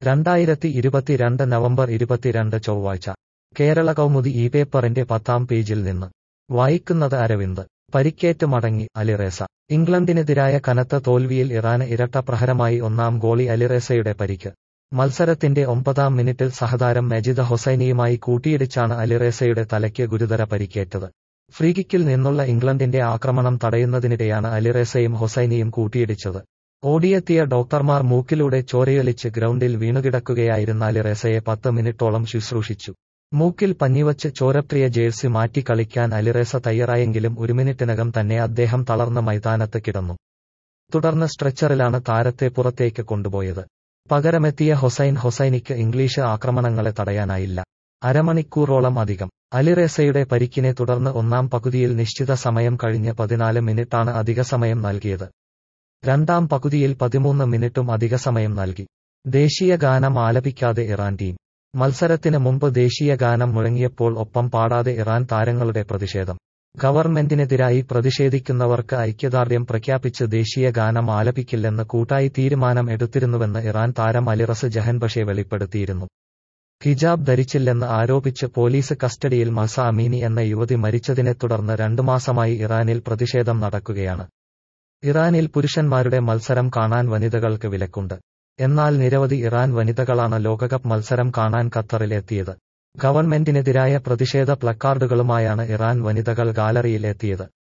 രണ്ടായിരത്തി ഇരുപത്തിരണ്ട് നവംബർ ഇരുപത്തിരണ്ട് ചൊവ്വാഴ്ച കേരള കൗമുദി ഈ പേപ്പറിന്റെ പത്താം പേജിൽ നിന്ന് വായിക്കുന്നത് അരവിന്ദ് പരിക്കേറ്റ് മടങ്ങി അലിറേസ ഇംഗ്ലണ്ടിനെതിരായ കനത്ത തോൽവിയിൽ ഇറാന് ഇരട്ട പ്രഹരമായി ഒന്നാം ഗോളി അലിറേസയുടെ പരിക്ക് മത്സരത്തിന്റെ ഒമ്പതാം മിനിറ്റിൽ സഹതാരം മജിദ ഹൊസൈനിയുമായി കൂട്ടിയിടിച്ചാണ് അലിറേസയുടെ തലയ്ക്ക് ഗുരുതര പരിക്കേറ്റത് ഫ്രീകിക്കിൽ നിന്നുള്ള ഇംഗ്ലണ്ടിന്റെ ആക്രമണം തടയുന്നതിനിടെയാണ് അലിറേസയും ഹൊസൈനിയും കൂട്ടിയിടിച്ചത് ഓടിയെത്തിയ ഡോക്ടർമാർ മൂക്കിലൂടെ ചോരയൊലിച്ച് ഗ്രൗണ്ടിൽ വീണുകിടക്കുകയായിരുന്ന അലിറേസയെ പത്ത് മിനിറ്റോളം ശുശ്രൂഷിച്ചു മൂക്കിൽ പഞ്ഞിവച്ച് ചോരപ്രിയ ജേഴ്സി മാറ്റി കളിക്കാൻ അലിറേസ തയ്യാറായെങ്കിലും ഒരു മിനിറ്റിനകം തന്നെ അദ്ദേഹം തളർന്ന് മൈതാനത്ത് കിടന്നു തുടർന്ന് സ്ട്രെച്ചറിലാണ് താരത്തെ പുറത്തേക്ക് കൊണ്ടുപോയത് പകരമെത്തിയ ഹൊസൈൻ ഹൊസൈനിക്ക് ഇംഗ്ലീഷ് ആക്രമണങ്ങളെ തടയാനായില്ല അരമണിക്കൂറോളം അധികം അലിറേസയുടെ പരിക്കിനെ തുടർന്ന് ഒന്നാം പകുതിയിൽ നിശ്ചിത സമയം കഴിഞ്ഞ് പതിനാല് മിനിറ്റാണ് അധിക സമയം നൽകിയത് രണ്ടാം പകുതിയിൽ പതിമൂന്ന് മിനിറ്റും അധിക സമയം നൽകി ദേശീയ ഗാനം ആലപിക്കാതെ ഇറാൻ ടീം മത്സരത്തിന് മുമ്പ് ദേശീയ ഗാനം മുഴങ്ങിയപ്പോൾ ഒപ്പം പാടാതെ ഇറാൻ താരങ്ങളുടെ പ്രതിഷേധം ഗവൺമെന്റിനെതിരായി പ്രതിഷേധിക്കുന്നവർക്ക് ഐക്യദാർഢ്യം പ്രഖ്യാപിച്ച് ദേശീയ ഗാനം ആലപിക്കില്ലെന്ന് കൂട്ടായി തീരുമാനം എടുത്തിരുന്നുവെന്ന് ഇറാൻ താരം അലിറസ് ജഹൻബഷെ വെളിപ്പെടുത്തിയിരുന്നു ഹിജാബ് ധരിച്ചില്ലെന്ന് ആരോപിച്ച് പോലീസ് കസ്റ്റഡിയിൽ മസ അമീനി എന്ന യുവതി മരിച്ചതിനെ തുടർന്ന് രണ്ടു മാസമായി ഇറാനിൽ പ്രതിഷേധം നടക്കുകയാണ് ഇറാനിൽ പുരുഷന്മാരുടെ മത്സരം കാണാൻ വനിതകൾക്ക് വിലക്കുണ്ട് എന്നാൽ നിരവധി ഇറാൻ വനിതകളാണ് ലോകകപ്പ് മത്സരം കാണാൻ ഖത്തറിലെത്തിയത് ഗവൺമെന്റിനെതിരായ പ്രതിഷേധ പ്ലക്കാർഡുകളുമായാണ് ഇറാൻ വനിതകൾ ഗാലറിയിൽ എത്തിയത്